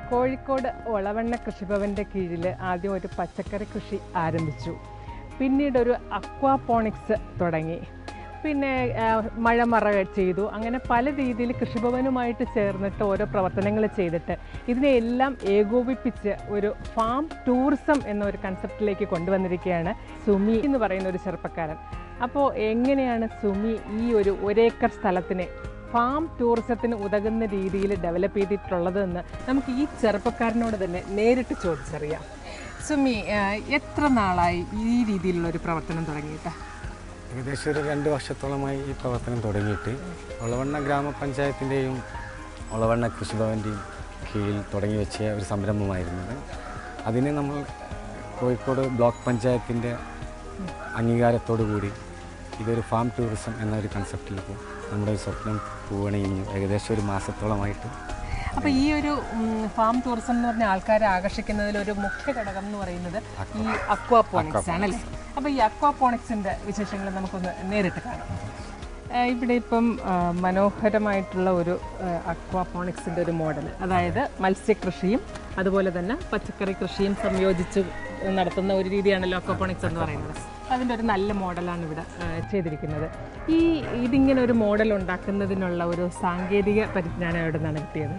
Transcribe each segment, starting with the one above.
കോഴിക്കോട് ഒളവണ്ണ കൃഷിഭവൻ്റെ കീഴിൽ ആദ്യം ഒരു പച്ചക്കറി കൃഷി ആരംഭിച്ചു പിന്നീട് ഒരു അക്വാപോണിക്സ് തുടങ്ങി പിന്നെ ആ, മഴമറ ചെയ്തു അങ്ങനെ പല രീതിയിൽ കൃഷിഭവനുമായിട്ട് ചേർന്നിട്ട് ഓരോ പ്രവർത്തനങ്ങൾ ചെയ്തിട്ട് ഇതിനെയെല്ലാം ഏകോപിപ്പിച്ച് ഒരു ഫാം ടൂറിസം എന്ന ഒരു കൺസെപ്റ്റിലേക്ക് കൊണ്ടുവന്നിരിക്കുകയാണ് സുമി എന്ന് പറയുന്ന ഒരു ചെറുപ്പക്കാരൻ അപ്പോൾ എങ്ങനെയാണ് സുമി ഈ ഒരു ഒരേക്കർ സ്ഥലത്തിനെ ഫാം ടൂറിസത്തിന് ഉതകുന്ന രീതിയിൽ ഡെവലപ്പ് ചെയ്തിട്ടുള്ളതെന്ന് നമുക്ക് ഈ ചെറുപ്പക്കാരനോട് തന്നെ നേരിട്ട് ചോദിച്ചറിയാം സുമി ആ, എത്ര നാളായി ഈ രീതിയിലുള്ള ഒരു പ്രവർത്തനം തുടങ്ങിയിട്ട് ഏകദേശം ഒരു രണ്ട് വർഷത്തോളമായി ഈ പ്രവർത്തനം തുടങ്ങിയിട്ട് ഒളവണ്ണ ഗ്രാമപഞ്ചായത്തിൻ്റെയും ഒളവണ്ണ കൃഷിഭവൻ്റെയും കീഴിൽ തുടങ്ങി വെച്ച ഒരു സംരംഭമായിരുന്നത് അതിനെ നമ്മൾ കോഴിക്കോട് ബ്ലോക്ക് പഞ്ചായത്തിൻ്റെ അംഗീകാരത്തോടു കൂടി ഇതൊരു ഫാം ടൂറിസം എന്ന ഒരു കൺസെപ്റ്റിലേക്ക് നമ്മുടെ ഒരു സ്വപ്നം പൂവണിഞ്ഞു ഏകദേശം ഒരു മാസത്തോളമായിട്ട് അപ്പോൾ ഈ ഒരു ഉം, ഫാം ടൂറിസം എന്ന് പറഞ്ഞ ആൾക്കാരെ ആകർഷിക്കുന്നതിൽ ഒരു മുഖ്യ ഘടകം എന്ന് പറയുന്നത് ഈ അക്വാപോണിക്സ് ആണല്ലേ അപ്പോൾ ഈ അക്വാപോണിക്സിൻ്റെ വിശേഷങ്ങൾ നമുക്കൊന്ന് നേരിട്ട് കാണാം ആ, ഇവിടെ ഇപ്പം ആ, മനോഹരമായിട്ടുള്ള ഒരു അക്വാപോണിക്സിൻ്റെ ഒരു മോഡൽ അതായത് മത്സ്യകൃഷിയും അതുപോലെ തന്നെ പച്ചക്കറി കൃഷിയും സംയോജിച്ച് നടത്തുന്ന ഒരു രീതിയാണല്ലോ അക്വാപോണിക്സ് എന്ന് പറയുന്നത് അതിൻ്റെ ഒരു നല്ല മോഡലാണ് ഇവിടെ ആ, ചെയ്തിരിക്കുന്നത് ഈ ഇതിങ്ങനെ ഒരു മോഡൽ ഉണ്ടാക്കുന്നതിനുള്ള ഒരു സാങ്കേതിക പരിജ്ഞാനം എവിടെ നിന്നാണ് കിട്ടിയത്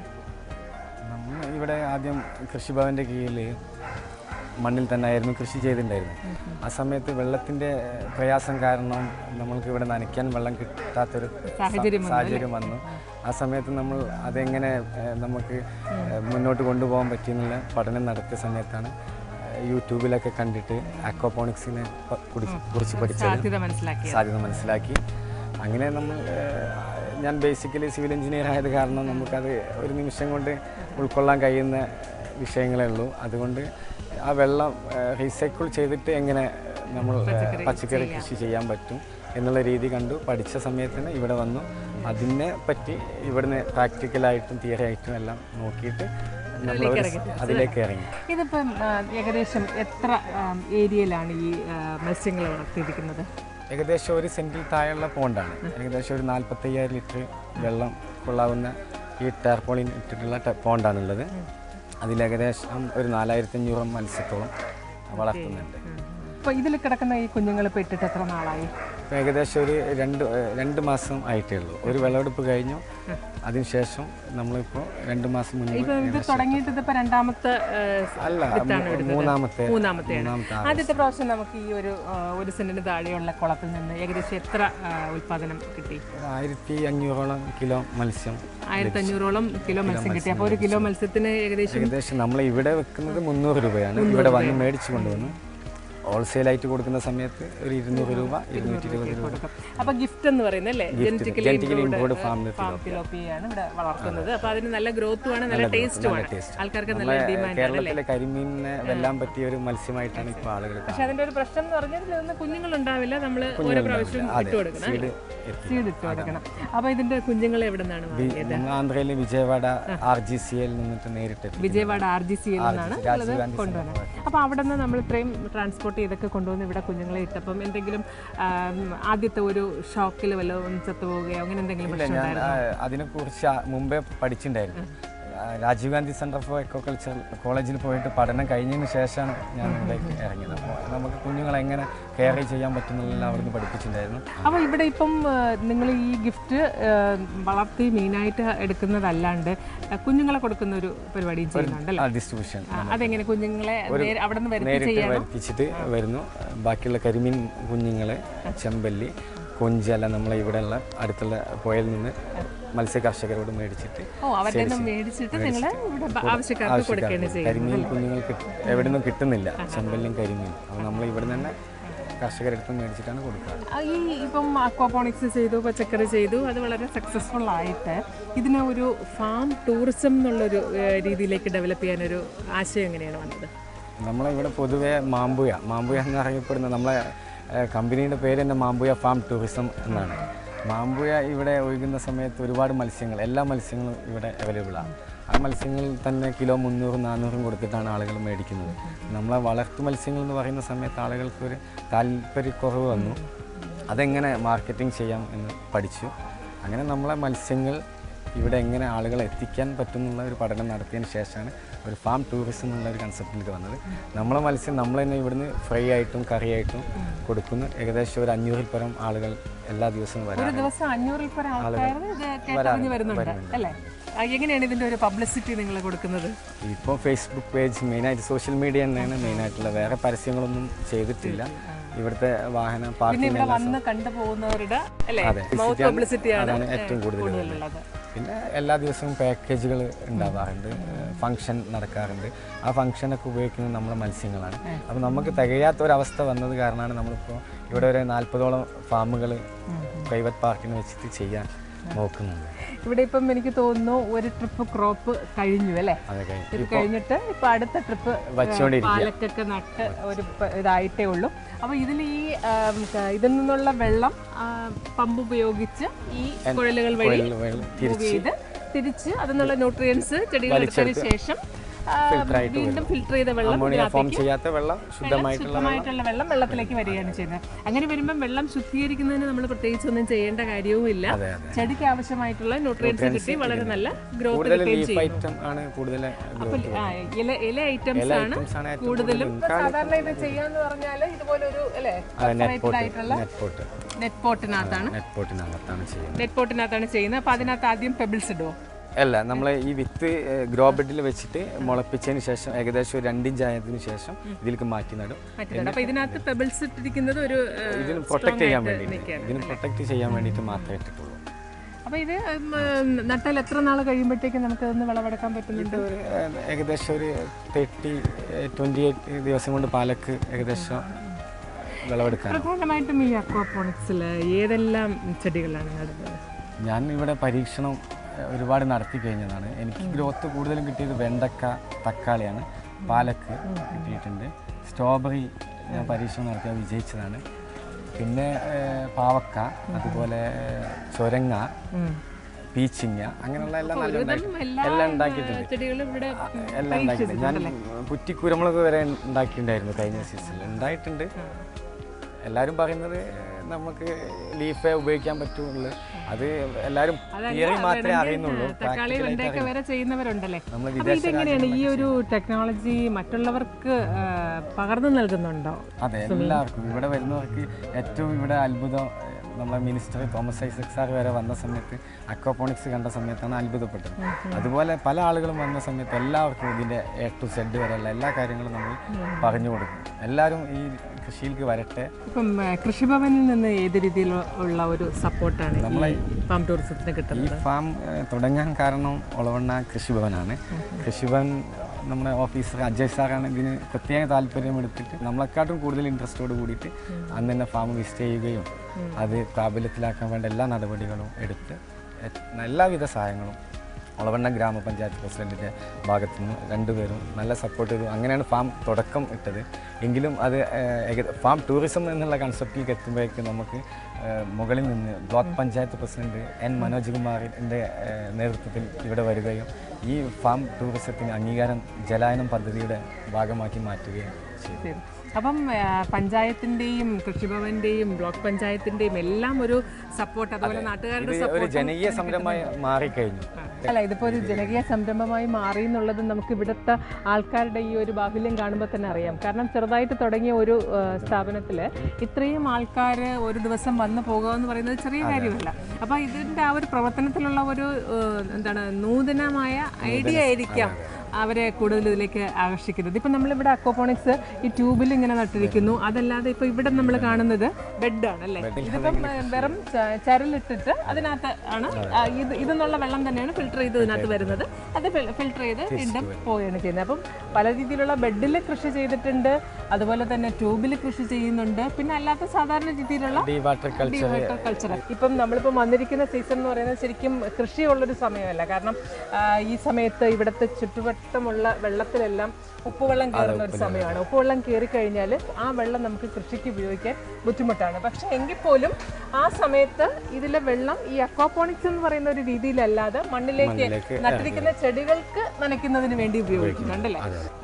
നമ്മൾ ഇവിടെ ആദ്യം കൃഷിഭവൻ്റെ കീഴിൽ മണ്ണിൽ തന്നെ ആയിരുന്നു കൃഷി ചെയ്തിട്ടുണ്ടായിരുന്നത് ആ സമയത്ത് വെള്ളത്തിൻ്റെ പ്രയാസം കാരണം നമ്മൾക്ക് ഇവിടെ നനയ്ക്കാൻ വെള്ളം കിട്ടാത്തൊരു സാഹചര്യം വന്നു സാഹചര്യം വന്നു ആ സമയത്ത് നമ്മൾ അതെങ്ങനെ ഏഹ്, നമുക്ക് ഏഹ്, മുന്നോട്ട് കൊണ്ടുപോകാൻ പറ്റിയെന്നുള്ള പഠനം നടത്തിയ സമയത്താണ് ഏഹ്, യൂട്യൂബിലൊക്കെ കണ്ടിട്ട് അക്വാപോണിക്സിനെ പ- കുറിച്ച് കുറിച്ച് പഠിച്ചത് സാധ്യത മനസ്സിലാക്കിയത് സാധ്യത മനസ്സിലാക്കി അങ്ങനെ നമ്മൾ ഏഹ്, ഞാൻ ബേസിക്കലി സിവിൽ എഞ്ചിനീയർ ആയത് കാരണം നമുക്കത് ഒരു നിമിഷം കൊണ്ട് ഉൾക്കൊള്ളാൻ കഴിയുന്ന വിഷയങ്ങളേ ഉള്ളൂ അതുകൊണ്ട് ആ വെള്ളം റീസൈക്കിൾ ചെയ്തിട്ട് എങ്ങനെ നമ്മൾ ഏഹ്, പച്ചക്കറി കൃഷി ചെയ്യാൻ പറ്റും എന്നുള്ള രീതി കണ്ടു പഠിച്ച സമയത്തിന് ഇവിടെ വന്നു അതിനെ പറ്റി ഇവിടുന്ന് പ്രാക്ടിക്കലായിട്ടും തിയറി ആയിട്ടും എല്ലാം നോക്കിയിട്ട് നമ്മൾ ഒരു അതിലേക്ക് ഇറങ്ങി ഇതിപ്പം ആ, ഏകദേശം എത്ര ഏരിയയിലാണ് ഈ ആ, മത്സ്യങ്ങൾ വളർത്തിയിരിക്കുന്നത് ഏകദേശം ഒരു സെൻറ്റിൽ താഴെയുള്ള പോണ്ടാണ് ഏകദേശം ഒരു നാൽപ്പത്തയ്യായിരം ലിറ്റർ വെള്ളം കൊള്ളാവുന്ന ഈ ടാർപോളിൻ ഇട്ടിട്ടുള്ള ടെ- പോണ്ടാണുള്ളത് അതിൽ ഏകദേശം ഒരു നാലായിരത്തി അഞ്ഞൂറ് മത്സ്യത്തോളം വളർത്തുന്നുണ്ട് അപ്പോൾ ഇതിൽ കിടക്കുന്ന ഈ കുഞ്ഞുങ്ങൾ ഇപ്പോൾ ഇട്ടിട്ട് എത്ര നാളായി ഇപ്പം ഏകദേശം ഒരു രണ്ട് ഏഹ് രണ്ട് മാസം ആയിട്ടേ ഉള്ളൂ ഒരു വിളവെടുപ്പ് കഴിഞ്ഞു അതിനുശേഷം നമ്മളിപ്പോൾ രണ്ട് മാസം മുന്നേ ഇപ്പം ഇത് തുടങ്ങിയിട്ട് ഇതിപ്പോൾ രണ്ടാമത്തെ ആ, അല്ല വിത്താണ് ഇടുന്നത്. മൂന്നാമത്തെ മൂന്നാമത്തെയാണ് മൂന്നാമത്തെ ആ- ആദ്യത്തെ പ്രാവശ്യം നമുക്ക് ഈ ഒരു ആ, ഒരു സെന്റിന് താഴെയുള്ള കുളത്തിൽ നിന്ന് ഏകദേശം എത്ര ആ, ഉൽപ്പാദനം കിട്ടി ഒരു ആയിരത്തി അഞ്ഞൂറോളം കിലോ മത്സ്യം ആയിരത്തി അഞ്ഞൂറോളം കിലോ മത്സ്യം കിട്ടി അപ്പോൾ ഒരു കിലോ മത്സ്യത്തിന് ഏകദേശം ഏകദേശം നമ്മൾ ഇവിടെ വെക്കുന്നത് മുന്നൂറ് രൂപയാണ് ഇവിടെ വന്ന് മേടിച്ച് കൊണ്ടുവന്നു ഹോൾസെയിലായിട്ട് കൊടുക്കുന്ന സമയത്ത് ഒരു ഇരുന്നൂറ് രൂപ ഇരുന്നൂറ്റി ഇരുപത് രൂപ കൊടുക്കും അപ്പോൾ ഗിഫ്റ്റ് എന്ന് പറയുന്നത് അല്ലേ ജനറ്റിക്കലി ജനറ്റിക്കലി ഇമ്പോർഡ് ഫാമിൽ ഫാം ഫിലോപ്പിയാണ് ഇവിടെ വളർത്തുന്നത് അപ്പോൾ അതിന് നല്ല ഗ്രോത്തുമാണ് നല്ല ടേസ്റ്റുമാണ് ആൾക്കാർക്ക് നല്ല ഡിമാൻഡ് കേരളത്തിലെ കരിമീനിനെ വെല്ലാൻ പറ്റിയ ഒരു മത്സ്യമായിട്ടാണ് ഇപ്പോൾ ആളുകൾ പക്ഷെ അതിന്റെ ഒരു പ്രശ്നം എന്ന് പറഞ്ഞാൽ ഇതിൽ നിന്ന് കുഞ്ഞുങ്ങളുണ്ടാവില്ല നമ്മൾ ഓരോ പ്രാവശ്യം ഇട്ട് കൊടുക്കണം സീഡ് സീഡ് ഇട്ട് കൊടുക്കണം അപ്പോൾ ഇതിന്റെ കുഞ്ഞുങ്ങൾ എവിടെ നിന്നാണ് വാങ്ങിയത് നമ്മൾ ആന്ധ്രയിലെ Vijayawada R G C L നിന്നിട്ട് നേരിട്ട് എത്തി. വിജയവാഡ ആർ ജി സി നിന്നാണ് രാജീവ് ഗാന്ധി കൊണ്ടുവന്നത് അപ്പോൾ അവിടെ നിന്ന് നമ്മൾ ഇത്രയും ട്രാൻസ്പോർട്ട് ചെയ്തൊക്കെ കൊണ്ടുവന്ന് ഇവിടെ കുഞ്ഞുങ്ങളെ ഇട്ടപ്പം എന്തെങ്കിലും ആം, ആദ്യത്തെ ഒരു ഷോക്കിൽ വല്ലതും ചത്തുപോവുകയോ അങ്ങനെ എന്തെങ്കിലും പ്രശ്നം ഞാൻ ആ, അതിനെക്കുറിച്ച് ആ- മുമ്പേ പഠിച്ചിട്ടുണ്ടായിരുന്നു ആ, Rajiv Gandhi centre for aquaculture കോളേജിൽ പോയിട്ട് പഠനം കഴിഞ്ഞതിന് ശേഷമാണ് ഞാൻ ഇവിടേക്ക് ഇറങ്ങിയത് അപ്പോൾ നമുക്ക് കുഞ്ഞുങ്ങളെ എങ്ങനെ കെയർ ചെയ്യാൻ പറ്റുന്നതെല്ലാം അവിടുന്ന് പഠിപ്പിച്ചിട്ടുണ്ടായിരുന്നു അപ്പോൾ ഇവിടെ ഇപ്പം നിങ്ങൾ ഈ ഗിഫ്റ്റ് വളർത്തി മീനായിട്ട് എടുക്കുന്നതല്ലാണ്ട് ആ, കുഞ്ഞുങ്ങളെ കൊടുക്കുന്ന ഒരു പരിപാടിയും ചെയ്യുന്നുണ്ടല്ലോ ആ ഡിസ്ട്രിബ്യൂഷൻ ആ, അതെങ്ങനെ കുഞ്ഞുങ്ങളെ നേരെ അവിടെ നിന്ന് വരുത്തി നേരിട്ട് ചെയ്യണം വരുത്തിച്ചിട്ട് വരുന്നു ബാക്കിയുള്ള കരിമീൻ കുഞ്ഞുങ്ങളെ ചെമ്പല്ലി കൊഞ്ചല നമ്മളെ ഇവിടെയുള്ള അടുത്തുള്ള പുഴയിൽ നിന്ന് മത്സ്യ കർഷകരോട് മേടിച്ചിട്ട് ഓ അവരുടെ നിന്ന് മേടിച്ചിട്ട് നിങ്ങൾ ഇവിടെ ബ- ആവശ്യക്കാർക്ക് കൊടുക്കുകയാണ് ചെയ്യുന്നത് കരിമീൻ കുഞ്ഞുങ്ങൾ കിട്ട- എവിടെ നിന്നും കിട്ടുന്നില്ല ചെമ്പല്ലിയും കരിമീൻ അപ്പോൾ നമ്മൾ ഇവിടെ തന്നെ കർഷകരെടുത്ത് മേടിച്ചിട്ടാണ് കൊടുക്കുക ആ, ഈ ഇപ്പം അക്വാപോണിക്സ് ചെയ്തു പച്ചക്കറി ചെയ്തു അത് വളരെ സക്സസ്ഫുൾ ആയിട്ട് ഇതിനെ ഒരു ഫാം ടൂറിസം എന്നുള്ളൊരു ഏഹ്, രീതിയിലേക്ക് ഡെവലപ്പ് ചെയ്യാനൊരു ആശയം എങ്ങനെയാണ് വന്നത് നമ്മളെ ഇവിടെ പൊതുവേ മാമ്പുയ മാമ്പുയ എന്നറിയപ്പെടുന്ന നമ്മളെ ഏഹ്, കമ്പനിയുടെ പേര് തന്നെ മാമ്പുയ ഫാം ടൂറിസം എന്നാണ് മാമ്പുയ ഇവിടെ ഒഴുകുന്ന സമയത്ത് ഒരുപാട് മത്സ്യങ്ങൾ എല്ലാ മത്സ്യങ്ങളും ഇവിടെ അവൈലബിൾ ആണ് ആ മത്സ്യങ്ങൾ തന്നെ കിലോ മുന്നൂറും നാനൂറും കൊടുത്തിട്ടാണ് ആളുകൾ മേടിക്കുന്നത് നമ്മളെ വളർത്തു മത്സ്യങ്ങൾ എന്ന് പറയുന്ന സമയത്ത് ആളുകൾക്ക് ഒരു താല്പര്യക്കുറവ് വന്നു അതെങ്ങനെ മാർക്കറ്റിംഗ് ചെയ്യാം എന്ന് പഠിച്ചു അങ്ങനെ നമ്മളെ മത്സ്യങ്ങൾ ഇവിടെ എങ്ങനെ ആളുകളെ എത്തിക്കാൻ പറ്റുന്നുള്ള ഒരു പഠനം നടത്തിയതിന് ശേഷമാണ് ഒരു ഫാം ടൂറിസം എന്നുള്ള ഒരു കൺസെപ്റ്റിലേക്ക് വന്നത് നമ്മളെ മത്സ്യം നമ്മൾ തന്നെ ഇവിടുന്ന് ഫ്രൈ ആയിട്ടും കറിയായിട്ടും കൊടുക്കുന്നു ഏകദേശം ഒരു അഞ്ഞൂറിൽ പരം ആളുകൾ എല്ലാ ദിവസവും ഒരു വരാറുണ്ട് ദിവസം അഞ്ഞൂറിൽ പരം ആൾക്കാർ ഇത് കേട്ടറിഞ്ഞ് വരുന്നുണ്ട് അല്ലേ ആ, എങ്ങനെയാണ് ഇതിന്റെ ഒരു പബ്ലിസിറ്റി നിങ്ങൾ കൊടുക്കുന്നത് ഇപ്പോൾ ഫേസ്ബുക്ക് പേജ് മെയിനായിട്ട് സോഷ്യൽ മീഡിയ തന്നെയാണ് മെയിനായിട്ടുള്ള വേറെ പരസ്യങ്ങളൊന്നും ചെയ്തിട്ടില്ല ഇവിടുത്തെ വാഹന പിന്നെ പാർക്കിംഗ് ഇവിടെ വന്ന് കണ്ടു പോകുന്നവരുടെ അല്ലേ അതെ. മൗത്ത് പബ്ലിസിറ്റി ആണ് അതാണ് ഏറ്റവും കൂടുതൽ കൂടുതലുള്ളത് പിന്നെ എല്ലാ ദിവസവും പാക്കേജുകൾ ഉണ്ടാവാറുണ്ട് ഫംഗ്ഷൻ നടക്കാറുണ്ട് ആ ഫംഗ്ഷനൊക്കെ ഉപയോഗിക്കുന്നത് നമ്മുടെ മത്സ്യങ്ങളാണ് അപ്പോൾ നമുക്ക് തികയാത്ത ഒരവസ്ഥ വന്നത് കാരണമാണ് നമ്മളിപ്പോൾ ഇവിടെ ഒരു നാൽപ്പതോളം ഫാമുകൾ പ്രൈവറ്റ് പാർക്കിന് വെച്ചിട്ട് ചെയ്യാൻ നോക്കുന്നുണ്ട് ഇവിടെ ഇപ്പം എനിക്ക് തോന്നുന്നു ഒരു ട്രിപ്പ് ക്രോപ്പ് കഴിഞ്ഞു അല്ലേ അതൊക്കെ ഇത് കഴിഞ്ഞിട്ട് ഇപ്പൊ അടുത്ത ട്രിപ്പ് വച്ചുകൊണ്ടിരിക്കുക പാലക്കൊക്കെ നട്ട് ഒരു പ- ഇതായിട്ടേ ഉള്ളൂ അപ്പൊ ഇതിൽ ഈ ആം, ക- ഇതിൽ നിന്നുള്ള വെള്ളം ആ, പമ്പ് ഉപയോഗിച്ച് ഈ കുഴലുകൾ വഴി മൂവ് ചെയ്ത് തിരിച്ച് അതിൽ നിന്നുള്ള ന്യൂട്രിയൻസ് ചെടികൾ എടുത്തതിന് ശേഷം ആ, വീണ്ടും ഫിൽട്ടർ ചെയ്ത വെള്ളം അമോണിയ ഫോം ചെയ്യാത്ത വെള്ളം ശുദ്ധമായിട്ടുള്ള ശുദ്ധമായിട്ടുള്ള വെള്ളം വെള്ളത്തിലേക്ക് വരികയാണ് ചെയ്യുന്നത് അങ്ങനെ വരുമ്പോൾ വെള്ളം ശുദ്ധീകരിക്കുന്നതിന് നമ്മൾ പ്രത്യേകിച്ച് ഒന്നും ചെയ്യേണ്ട കാര്യവുമില്ല അതെ അതെ ചെടിക്ക് ആവശ്യമായിട്ടുള്ള ന്യൂട്രിയൻസ് കിട്ടി വളരെ നല്ല ഗ്രോത്ത് കൂടുതൽ കിട്ടുകയും ലീഫ് ചെയ്യും ഐറ്റം ആണ് കൂടുതൽ അപ്പൊ ആ, ഇല ഇല ഐറ്റംസ് ആണ് ഐറ്റംസ് ആണ് ഏറ്റവും കൂടുതലും സാധാരണ ഇത് ചെയ്യാന്ന് പറഞ്ഞാൽ ഇതുപോലെ ഒരു അല്ലേ നെറ്റ് പോട്ട് ആയിട്ടുള്ള നെറ്റ് പോട്ട് നെറ്റ് പോട്ടിനകത്താണ് നെറ്റ് പോട്ടിനകത്താണ് ചെയ്യുന്നത് നെറ്റ് പോട്ടിനകത്താണ് ചെയ്യുന്നത് അപ്പൊ അതിനകത്ത് ആദ്യം പെബിൾസ് ഇടുവോ അല്ല നമ്മൾ ഈ വിത്ത് ഗ്രോ ബെഡിൽ വെച്ചിട്ട് മുളപ്പിച്ചതിന് ശേഷം ഏകദേശം ഒരു രണ്ടിഞ്ച് ആയതിനു ശേഷം ഇതിലേക്ക് മാറ്റി നടും മറ്റേതാണ് അപ്പൊ ഇതിനകത്ത് പെബിൾസ് ഇട്ടിരിക്കുന്നത് ഒരു ഏഹ്, ഇതിന് പ്രൊട്ടക്ട് ചെയ്യാൻ ആയിട്ട് വേണ്ടിയിട്ട് നിൽക്കുകയാണ്. ഇതിന് പ്രൊട്ടക്ട് ചെയ്യാൻ വേണ്ടിയിട്ട് മാത്രമേ ഇട്ടിട്ടുള്ളൂ അപ്പൊ ഇത് ഉം, നട്ടാൽ എത്ര നാൾ കഴിയുമ്പോഴത്തേക്കും നമുക്ക് ഇതൊന്ന് വിളവെടുക്കാൻ പറ്റുന്നുണ്ട് ഒരു ഏഹ്, ഏകദേശം ഒരു തേർട്ടി ട്വൻറ്റി എയ്റ്റ് ദിവസം കൊണ്ട് പാലക്ക് ഏകദേശം വിളവെടുക്കാൻ പ്രധാനമായിട്ടും ഈ അക്വാപോണിക്സിൽ ഏതെല്ലാം ചെടികളാണ് നടുന്നത് ഞാൻ ഇവിടെ പരീക്ഷണം ഏഹ്, ഒരുപാട് നടത്തി കഴിഞ്ഞതാണ് എനിക്ക് ഗ്രോത്ത് കൂടുതലും കിട്ടിയത് വെണ്ടക്ക തക്കാളിയാണ് പാലക്ക് കിട്ടിയിട്ടുണ്ട് സ്ട്രോബെറി ഞാൻ പരീക്ഷണം നടത്തി അത് വിജയിച്ചതാണ് പിന്നെ ഏഹ്, പാവക്ക അതുപോലെ ഏഹ്, ചൊരങ്ങ ഉം. പീച്ചിങ്ങ അങ്ങനെയുള്ള എല്ലാം നല്ല ഉണ്ടാക്കി എല്ലാ എല്ലാം ഉണ്ടാക്കിയിട്ടുണ്ട് ചെടികളും ഇവിടെ എല്ലാം ഉണ്ടാക്കിയിട്ടുണ്ട് ഞാൻ കുറ്റി കുരുമുളക് വരെ ഉണ്ടാക്കിയിട്ടുണ്ടായിരുന്നു കഴിഞ്ഞ സീസണിൽ ഉണ്ടായിട്ടുണ്ട് എല്ലാവരും പറയുന്നത് നമുക്ക് ലീഫേ ഉപയോഗിക്കാൻ പറ്റുള്ളൂ അത് എല്ലാവരും തിയറി മാത്രമേ അറിയുന്നുള്ളൂ തക്കാളി വെണ്ടയൊക്കെ വരെ ചെയ്യുന്നവരുണ്ടല്ലേ നമ്മൾ അപ്പൊ ഇതെങ്ങനെയാണ് ഈ ഒരു ടെക്നോളജി മറ്റുള്ളവർക്ക് ആ, പകർന്നു നൽകുന്നുണ്ടോ അതെ എല്ലാവർക്കും ഇവിടെ വരുന്നവർക്ക് ഏറ്റവും ഇവിടെ അത്ഭുതം ഏഹ്, നമ്മളെ മിനിസ്റ്റർ തോമസ് ഐസക് സാർ വരെ വന്ന സമയത്ത് അക്വാപോണിക്സ് കണ്ട സമയത്താണ് അത്ഭുതപ്പെട്ടത് അതുപോലെ പല ആളുകളും വന്ന സമയത്ത് എല്ലാവർക്കും ഇതിൻ്റെ എ ടു സെഡ് വരെയുള്ള എല്ലാ കാര്യങ്ങളും നമ്മൾ പറഞ്ഞു കൊടുക്കും എല്ലാവരും ഈ കൃഷിയിലേക്ക് വരട്ടെ ഇപ്പം ആ, കൃഷിഭവനിൽ നിന്ന് ഏത് രീതിയിലുള്ള ഒരു സപ്പോർട്ടാണ് ഈ ഫാം ടൂറിസത്തിന് ഈ കിട്ടുന്നത് ഫാം ഏഹ്, തുടങ്ങാൻ കാരണം ഒളവണ്ണ കൃഷിഭവനാണ് കൃഷിഭവൻ നമ്മുടെ ഓഫീസർ അജയ് സാറാണ് ഇതിന് പ്രത്യേക താല്പര്യം എടുത്തിട്ട് നമ്മളെക്കാട്ടും കൂടുതൽ ഇൻട്രസ്റ്റോട് കൂടിയിട്ട് അന്ന് തന്നെ ഫാം വിസിറ്റ് ചെയ്യുകയും അത് പ്രാബല്യത്തിലാക്കാൻ വേണ്ട എല്ലാ നടപടികളും എടുത്ത് എ- എല്ലാവിധ സഹായങ്ങളും ഒളവണ്ണ ഗ്രാമപഞ്ചായത്ത് പ്രസിഡന്റിൻ്റെ ഭാഗത്തു നിന്ന് രണ്ടുപേരും നല്ല സപ്പോർട്ട് ചെയ്തു അങ്ങനെയാണ് ഫാം തുടക്കം ഇട്ടത് എങ്കിലും അത് ഏഹ്, ഏക- ഫാം ടൂറിസം എന്നുള്ള കൺസെപ്റ്റിലേക്ക് എത്തുമ്പോഴേക്ക് നമുക്ക് ഏഹ്, മുകളിൽ നിന്ന് block panchayat president N Manoj കുമാറിൻ്റെ ഏഹ്, നേതൃത്വത്തിൽ ഇവിടെ വരികയും ഈ ഫാം ടൂറിസത്തിന് അംഗീകാരം ജലായനം പദ്ധതിയുടെ ഭാഗമാക്കി മാറ്റുകയും ചെയ്തു ശരി. അപ്പം ആ, പഞ്ചായത്തിന്റെയും കൃഷിഭവന്റെയും ബ്ലോക്ക് പഞ്ചായത്തിന്റെയും എല്ലാം ഒരു സപ്പോർട്ട് അതുപോലെ നാട്ടുകാരുടെ ഇത് ഒരു ജനകീയ സംരംഭമായി മാറിക്കഴിഞ്ഞു അല്ല ഇതിപ്പോ ഒരു ജനകീയ സംരംഭമായി മാറി എന്നുള്ളത് നമുക്ക് ഇവിടുത്തെ ആൾക്കാരുടെ ഈ ഒരു ബാഹുല്യം കാണുമ്പോൾ തന്നെ അറിയാം കാരണം ചെറുതായിട്ട് തുടങ്ങിയ ഒരു സ്ഥാപനത്തിൽ ഇത്രയും ആൾക്കാർ ഒരു ദിവസം വന്നു പോകുക എന്ന് പറയുന്നത് ചെറിയ കാര്യമല്ല അപ്പോൾ ഇതിൻ്റെ ആ ഒരു പ്രവർത്തനത്തിലുള്ള ഒരു ഏഹ്, എന്താണ് നൂതനമായ ഐഡിയ ആയിരിക്കാം അവരെ കൂടുതൽ ഇതിലേക്ക് ആകർഷിക്കുന്നത് ഇപ്പം നമ്മളിവിടെ അക്വപോണിക്സ് ഈ ട്യൂബിൽ ഇങ്ങനെ നട്ടിരിക്കുന്നു അതല്ലാതെ ഇപ്പോൾ ഇവിടെ നമ്മൾ കാണുന്നത് ബെഡാണ് അല്ലേ ഇതിപ്പം ഏഹ്, വെറും ച- ചരലിട്ടിട്ട് അതിനകത്ത് ആണ് ആ, ഇത് ഇതെന്നുള്ള വെള്ളം തന്നെയാണ് ഫിൽട്ടർ ചെയ്ത് ഇതിനകത്ത് വരുന്നത് അത് ഫിൽട്ടർ ചെയ്ത് വീണ്ടും പോവുകയാണ് ചെയ്യുന്നത് അപ്പം പല രീതിയിലുള്ള ബെഡിൽ കൃഷി ചെയ്തിട്ടുണ്ട് അതുപോലെ തന്നെ ട്യൂബിൽ കൃഷി ചെയ്യുന്നുണ്ട് പിന്നെ അല്ലാത്ത സാധാരണ രീതിയിലുള്ള ഡീ വാട്ടർ കൾച്ചർ കൾച്ചർ ഇപ്പം നമ്മളിപ്പോൾ വന്നിരിക്കുന്ന സീസൺ എന്ന് പറയുന്നത് ശരിക്കും കൃഷിയുള്ളൊരു സമയമല്ല കാരണം ആ, ഈ സമയത്ത് ഇവിടുത്തെ ചുറ്റുവട്ടമുള്ള വെള്ളത്തിലെല്ലാം ഉപ്പുവെള്ളം കയറുന്ന ഒരു സമയമാണ് ഉപ്പുവെള്ളം കയറി കഴിഞ്ഞാൽ ആ വെള്ളം നമുക്ക് കൃഷിക്ക് ഉപയോഗിക്കാൻ ബുദ്ധിമുട്ടാണ് പക്ഷെ എങ്കിൽ പോലും ആ സമയത്ത് ഇതിലെ വെള്ളം ഈ അക്വാപോണിക്സ് എന്ന് പറയുന്ന ഒരു രീതിയിലല്ലാതെ മണ്ണിലേക്ക് നട്ടിരിക്കുന്ന ചെടികൾക്ക് നനയ്ക്കുന്നതിന് വേണ്ടി ഉപയോഗിക്കുന്നുണ്ടല്ലേ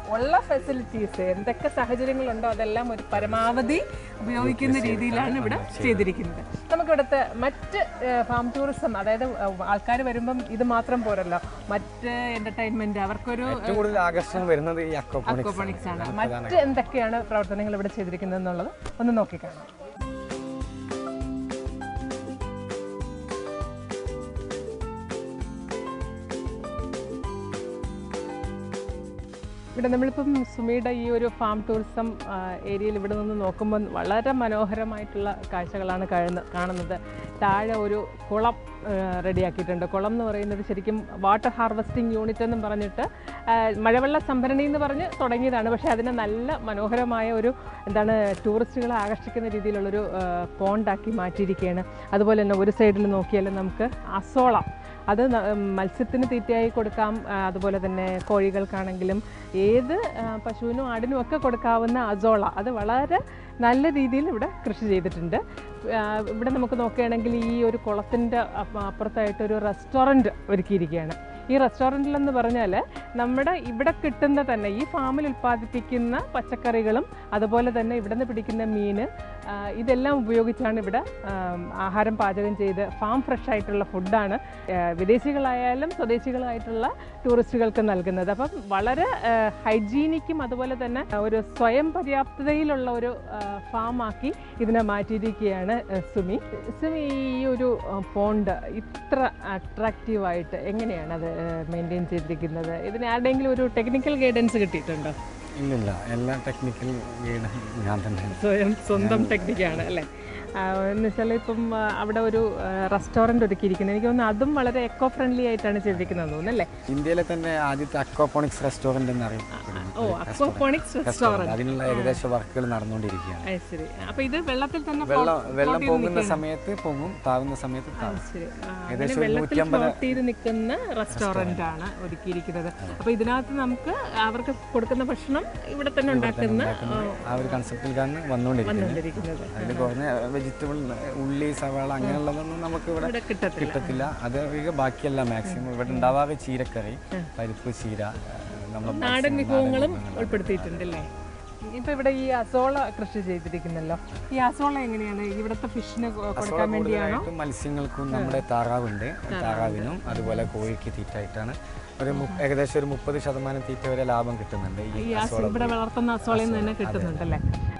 ഉള്ള ഫെസിലിറ്റീസ് എന്തൊക്കെ സാഹചര്യങ്ങളുണ്ടോ അതെല്ലാം ഒരു പരമാവധി ഉപയോഗിക്കുന്ന രീതിയിലാണ് ഇവിടെ ചെയ്തിരിക്കുന്നത് നമുക്ക് ഇവിടുത്തെ മറ്റ് ഫാം ടൂറിസം അതായത് ആൾക്കാർ വരുമ്പം ഇത് മാത്രം പോരല്ലോ മറ്റ് എന്റർടൈൻമെന്റ് അവർക്കൊരു ഏറ്റവും കൂടുതൽ ആകർഷണം വരുന്നത് ഈ അക്വപോണിക്സ് അക്വപോണിക്സ് ആണ് മറ്റ് എന്തൊക്കെയാണ് പ്രവർത്തനങ്ങൾ ഇവിടെ ചെയ്തിരിക്കുന്നത് എന്നുള്ളത് ഒന്ന് നോക്കിക്കാണാം ഇവിടെ നമ്മളിപ്പം സുമിയുടെ ഈ ഒരു ഫാം ടൂറിസം ആ, ഏരിയയിൽ ഇവിടെ നിന്ന് നോക്കുമ്പോൾ വളരെ മനോഹരമായിട്ടുള്ള കാഴ്ചകളാണ് കാണുന്ന- കാണുന്നത് താഴെ ഒരു കുളം റെഡിയാക്കിയിട്ടുണ്ട് കുളം എന്ന് പറയുന്നത് ശരിക്കും വാട്ടർ ഹാർവസ്റ്റിംഗ് യൂണിറ്റ് എന്നും പറഞ്ഞിട്ട് ആ, മഴവെള്ള സംഭരണി എന്ന് പറഞ്ഞ് തുടങ്ങിയതാണ് പക്ഷേ അതിനെ നല്ല മനോഹരമായ ഒരു എന്താണ് ടൂറിസ്റ്റുകളെ ആകർഷിക്കുന്ന രീതിയിലുള്ളൊരു ആ, പോണ്ടാക്കി മാറ്റിയിരിക്കുകയാണ് അതുപോലെ തന്നെ ഒരു സൈഡിൽ നോക്കിയാൽ നമുക്ക് അസോള അത് ന- മത്സ്യത്തിന് തീറ്റയായി കൊടുക്കാം ആ, അതുപോലെ തന്നെ കോഴികൾക്കാണെങ്കിലും ഏത് ആ, പശുവിനും ആടിനും ഒക്കെ കൊടുക്കാവുന്ന അസോള അത് വളരെ നല്ല രീതിയിൽ ഇവിടെ കൃഷി ചെയ്തിട്ടുണ്ട് ആ, ഇവിടെ നമുക്ക് നോക്കുകയാണെങ്കിൽ ഈ ഒരു കുളത്തിൻ്റെ അപ്പുറത്തായിട്ടൊരു റെസ്റ്റോറൻറ്റ് ഒരുക്കിയിരിക്കുകയാണ് ഈ റെസ്റ്റോറൻറ്റിലെന്ന് പറഞ്ഞാൽ നമ്മുടെ ഇവിടെ കിട്ടുന്ന തന്നെ ഈ ഫാമിൽ ഉൽപ്പാദിപ്പിക്കുന്ന പച്ചക്കറികളും അതുപോലെ തന്നെ ഇവിടെ നിന്ന് പിടിക്കുന്ന മീൻ ആ, ഇതെല്ലാം ഉപയോഗിച്ചാണ് ഇവിടെ ആം, ആഹാരം പാചകം ചെയ്ത് ഫാം ഫ്രഷ് ആയിട്ടുള്ള ഫുഡാണ് ആ, വിദേശികളായാലും സ്വദേശികളായിട്ടുള്ള ടൂറിസ്റ്റുകൾക്ക് നൽകുന്നത് അപ്പം വളരെ ഹൈജീനിക്കും അതുപോലെ തന്നെ ഒരു സ്വയം പര്യാപ്തതയിലുള്ള ഒരു ഫാമാക്കി ഇതിനെ മാറ്റിയിരിക്കുകയാണ് ആ, സുമി സുമി ഈ ഒരു പോണ്ട് ഇത്ര അട്രാക്റ്റീവായിട്ട് എങ്ങനെയാണ് അത് മെയിൻറ്റെയിൻ ചെയ്തിരിക്കുന്നത് ഇതിന് ആരുടെയെങ്കിലും ഒരു ടെക്നിക്കൽ ഗൈഡൻസ് കിട്ടിയിട്ടുണ്ടോ ഇല്ലില്ല എല്ലാ ടെക്നിക്കൽ ഗൈഡ് ഞാൻ തന്നെ സ്വയം സ്വന്തം ടെക്നിക്കാണ് അല്ലേ ആ, എന്ന് വെച്ചാൽ ഇപ്പം ആ, അവിടെ ഒരു റെസ്റ്റോറൻറ്റ് ഒരുക്കിയിരിക്കുന്നത് എനിക്ക് തോന്നുന്നു അതും വളരെ എക്കോ ഫ്രണ്ട്ലി ആയിട്ടാണ് ചെയ്തിരിക്കുന്നത് തോന്നുന്നു അല്ലേ ഇന്ത്യയിലെ തന്നെ ആദ്യത്തെ അക്വാപോണിക്സ് റെസ്റ്റോറന്റ് എന്ന് അറിയപ്പെടുന്നു ഓ അക്വോപോണിക്സ് റെസ്റ്റോറൻറ്റ് അതിനുള്ള ഏകദേശം വർക്കുകൾ നടന്നുകൊണ്ടിരിക്കുകയാണ് അത് ശരി അപ്പൊ ഇത് വെള്ളത്തിൽ തന്നെ വെള്ളം വെള്ളം പോകുന്ന സമയത്ത് പോകും താവുന്ന സമയത്ത് താവും ശരി ആ, അങ്ങനെ ഏകദേശം ഒരു വെള്ളത്തിൽ നൂറ്റമ്പത് ഫ്ലോട്ട് ചെയ്ത് നിൽക്കുന്ന റെസ്റ്റോറന്റ് ആണ് ഒരുക്കിയിരിക്കുന്നത് അപ്പൊ ഇതിനകത്ത് നമുക്ക് അവർക്ക് കൊടുക്കുന്ന ഭക്ഷണം ഇവിടെ തന്നെ ഉണ്ടാക്കുന്ന ആ, ആ ഒരു കൺസെപ്റ്റിലാണ് വന്നുകൊണ്ടിരിക്കുന്നത് വന്നുകൊണ്ടിരിക്കുന്നത് അതിൽ കുറഞ്ഞ വെജിറ്റബിൾ ഉള്ളി സവാള അങ്ങനെയുള്ളതൊന്നും നമുക്ക് ഇവിടെ ഇവിടെ കിട്ടത്തില്ല കിട്ടത്തില്ല അത് ഒഴികെ ബാക്കിയല്ല മാക്സിമം ഇവിടെ ഉണ്ടാവാറ് ചീരക്കറി പരിപ്പ് ചീര നമ്മളെ നാടൻ വിഭവങ്ങളും ഉൾപ്പെടുത്തിയിട്ടുണ്ട് അല്ലേ ഇപ്പൊ ഇവിടെ ഈ അസോള കൃഷി ചെയ്തിരിക്കുന്നല്ലോ ഈ അസോള എങ്ങനെയാണ് ഇവിടുത്തെ ഫിഷിന് കൊടുക്കാൻ വേണ്ടിയാണോ കൂടുതലായിട്ടും മത്സ്യങ്ങൾക്കും നമ്മുടെ താറാവുണ്ട് താറാവിനും അതുപോലെ കോഴിക്ക് തീറ്റായിട്ടാണ് ഒരു മു- ഏകദേശം ഒരു മുപ്പത് ശതമാനം തീറ്റ വരെ ലാഭം കിട്ടുന്നുണ്ട് ഈ ഈ അസോ- ഇവിടെ വളർത്തുന്ന അസോളയിൽ നിന്ന് തന്നെ കിട്ടുന്നുണ്ടല്ലേ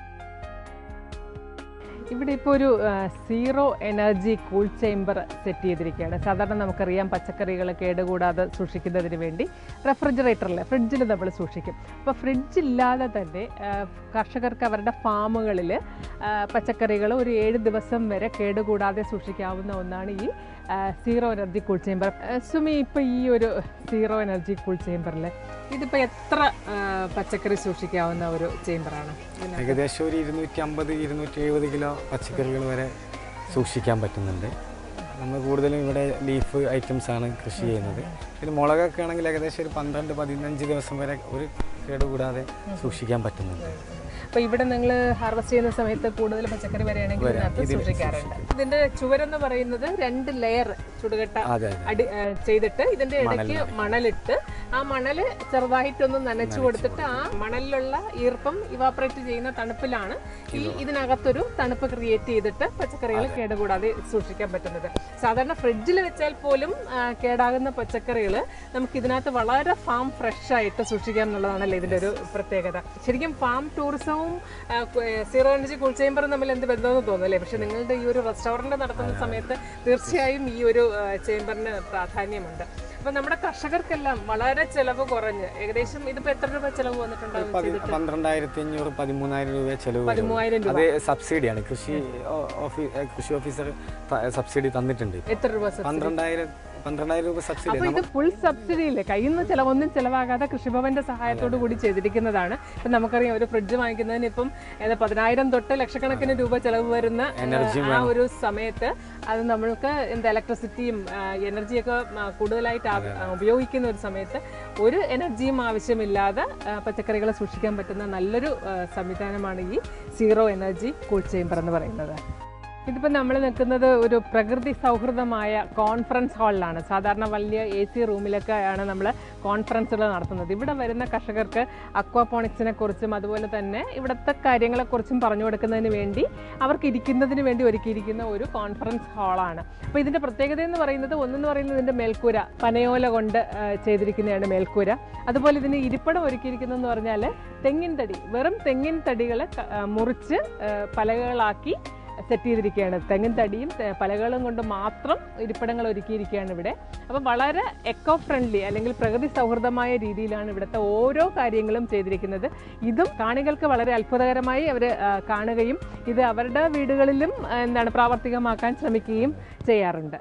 ഇവിടെ ഇപ്പോൾ ഒരു zero energy cool chamber set ചെയ്തിരിക്കുകയാണ് സാധാരണ നമുക്കറിയാം പച്ചക്കറികൾ കേടുകൂടാതെ സൂക്ഷിക്കുന്നതിന് വേണ്ടി റെഫ്രിജറേറ്ററിൽ ഫ്രിഡ്ജിൽ നമ്മൾ സൂക്ഷിക്കും അപ്പോൾ ഫ്രിഡ്ജ് ഇല്ലാതെ തന്നെ ആ, കർഷകർക്ക് അവരുടെ ഫാമുകളിൽ പച്ചക്കറികൾ ഒരു ഏഴ് ദിവസം വരെ കേടുകൂടാതെ സൂക്ഷിക്കാവുന്ന ഒന്നാണ് ഈ സീറോ എനർജി കൂൾ ചേമ്പർ സുമി ഇപ്പോൾ ഈ ഒരു സീറോ എനർജി കൂൾ ചേമ്പറിൽ ഇതിപ്പോൾ എത്ര ആ, പച്ചക്കറി സൂക്ഷിക്കാവുന്ന ഒരു ചേമ്പറാണ് ഏകദേശം ഒരു ഇരുന്നൂറ്റി അമ്പത് ഇരുന്നൂറ്റി എഴുപത് കിലോ പച്ചക്കറികൾ വരെ സൂക്ഷിക്കാൻ പറ്റുന്നുണ്ട് നമ്മൾ കൂടുതലും ഇവിടെ ലീഫ് ഐറ്റംസ് ആണ് കൃഷി ചെയ്യുന്നത് പിന്നെ മുളകൊക്കെ ആണെങ്കിൽ ഏകദേശം ഒരു പന്ത്രണ്ട് പതിനഞ്ച് ദിവസം വരെ ഒരു കേടുകൂടാതെ സൂക്ഷിക്കാൻ പറ്റുന്നുണ്ട് അപ്പോൾ ഇവിടെ നിങ്ങൾ ഹാർവസ്റ്റ് ചെയ്യുന്ന സമയത്ത് കൂടുതൽ പച്ചക്കറി വരെയാണെങ്കിൽ ഇതിനകത്ത് സൂക്ഷിക്കാറുണ്ട് ഇതിന്റെ ചുവരെന്ന് പറയുന്നത് രണ്ട് ലെയർ ചുടുകട്ട അതെ അതെ അടി ആ, ചെയ്തിട്ട് ഇതിന്റെ ഇടയ്ക്ക് മണലിട്ട് ആ മണല് ചെറുതായിട്ടൊന്ന് നനച്ചു കൊടുത്തിട്ട് ആ മണലിലുള്ള ഈർപ്പം ഇവാപ്പറേറ്റ് ചെയ്യുന്ന തണുപ്പിലാണ് ഈ ഇതിനകത്തൊരു തണുപ്പ് ക്രിയേറ്റ് ചെയ്തിട്ട് പച്ചക്കറികൾ കേടുകൂടാതെ സൂക്ഷിക്കാൻ പറ്റുന്നത് സാധാരണ ഫ്രിഡ്ജിൽ വെച്ചാൽ പോലും ആ, കേടാകുന്ന പച്ചക്കറികൾ നമുക്ക് ഇതിനകത്ത് വളരെ ഫാം ഫ്രഷ് ആയിട്ട് സൂക്ഷിക്കാം എന്നുള്ളതാണല്ലോ ഇതിന്റെ ഒരു പ്രത്യേകത ശരിക്കും ഫാം ടൂറിസവും സീറോ എനർജി കൂൾ ചേമ്പറും തമ്മിൽ എന്ത് ബന്ധമെന്ന് തോന്നുന്നല്ലേ പക്ഷെ നിങ്ങളുടെ ഈ ഒരു റെസ്റ്റോറന്റ് നടത്തുന്ന സമയത്ത് തീർച്ചയായും ഈ ഒരു ചേമ്പറിന് പ്രാധാന്യമുണ്ട് അപ്പൊ നമ്മുടെ കർഷകർക്കെല്ലാം വളരെ ചെലവ് കുറഞ്ഞ് ഏകദേശം ഇതിപ്പോ എത്ര രൂപ ചെലവ് വന്നിട്ടുണ്ടാവും പതി- പന്ത്രണ്ടായിരത്തി അഞ്ഞൂറ് പതിമൂന്നായിരം രൂപ ചെലവ് വരും. പതിമൂവായിരം രൂപ അത് സബ്സിഡിയാണ് കൃഷി ഓ- ഓഫീ ഏ, കൃഷി ഓഫീസർ ത- സബ്സിഡി തന്നിട്ടുണ്ട് എത്ര രൂപ സബ്സിഡി പന്ത്രണ്ടായിരം പന്ത്രണ്ടായിരം രൂപ സബ്സിഡി അപ്പൊ ഇത് ഫുൾ സബ്സിഡി ഇല്ലേ കയ്യിൽ നിന്ന് ചിലവൊന്നും ചിലവാകാതെ കൃഷിഭവന്റെ സഹായത്തോടു കൂടി ചെയ്തിരിക്കുന്നതാണ് ഇപ്പൊ നമുക്കറിയാം ഒരു ഫ്രിഡ്ജ് വാങ്ങിക്കുന്നതിന് ഇപ്പം ഏതാ പതിനായിരം തൊട്ട് ലക്ഷക്കണക്കിന് രൂപ ചെലവ് വരുന്ന ഏഹ്, ആ ഒരു സമയത്ത് അത് നമ്മൾക്ക് എന്താ ഇലക്ട്രിസിറ്റിയും എനർജിയൊക്കെ കൂടുതലായിട്ട് ആ- ആ, ഉപയോഗിക്കുന്ന ഒരു സമയത്ത് ഒരു എനർജിയും ആവശ്യമില്ലാതെ ആ, പച്ചക്കറികളെ സൂക്ഷിക്കാൻ പറ്റുന്ന നല്ലൊരു ആ, സംവിധാനമാണ് ഈ സീറോ എനർജി കൂൾ ചേമ്പർ എന്ന് പറയുന്നത് ഇതിപ്പോൾ നമ്മൾ നിൽക്കുന്നത് ഒരു പ്രകൃതി സൗഹൃദമായ കോൺഫറൻസ് ഹാളിലാണ് സാധാരണ വലിയ എ സി റൂമിലൊക്കെയാണ് നമ്മൾ കോൺഫറൻസുകൾ നടത്തുന്നത് ഇവിടെ വരുന്ന കർഷകർക്ക് അക്വാപോണിക്സിനെ കുറിച്ചും അതുപോലെ തന്നെ ഇവിടുത്തെ കാര്യങ്ങളെക്കുറിച്ചും പറഞ്ഞു കൊടുക്കുന്നതിന് വേണ്ടി അവർക്ക് ഇരിക്കുന്നതിന് വേണ്ടി ഒരുക്കിയിരിക്കുന്ന ഒരു കോൺഫറൻസ് ഹാളാണ് അപ്പോൾ ഇതിൻ്റെ പ്രത്യേകത എന്ന് പറയുന്നത് ഒന്നെന്ന് പറയുന്നത് ഇതിൻ്റെ മേൽക്കൂര പനയോല കൊണ്ട് ആ, ചെയ്തിരിക്കുന്നതാണ് മേൽക്കൂര അതുപോലെ ഇതിന് ഇരിപ്പിടം ഒരുക്കിയിരിക്കുന്നതെന്ന് പറഞ്ഞാൽ തെങ്ങിൻ തടി വെറും തെങ്ങിൻ തടികൾ മുറിച്ച് ആ, പലകകളാക്കി സെറ്റ് ചെയ്തിരിക്കുകയാണ് തെങ്ങിൻ തടിയും തെ- പലകളും കൊണ്ട് മാത്രം ഇരിപ്പിടങ്ങൾ ഒരുക്കിയിരിക്കുകയാണ് ഇവിടെ അപ്പോൾ വളരെ എക്കോ ഫ്രണ്ട്ലി അല്ലെങ്കിൽ പ്രകൃതി സൗഹൃദമായ രീതിയിലാണ് ഇവിടുത്തെ ഓരോ കാര്യങ്ങളും ചെയ്തിരിക്കുന്നത് ഇതും കാണികൾക്ക് വളരെ അത്ഭുതകരമായി അവർ കാണുകയും ഇത് അവരുടെ വീടുകളിലും ആ, എന്താണ് പ്രാവർത്തികമാക്കാൻ ശ്രമിക്കുകയും ചെയ്യാറുണ്ട്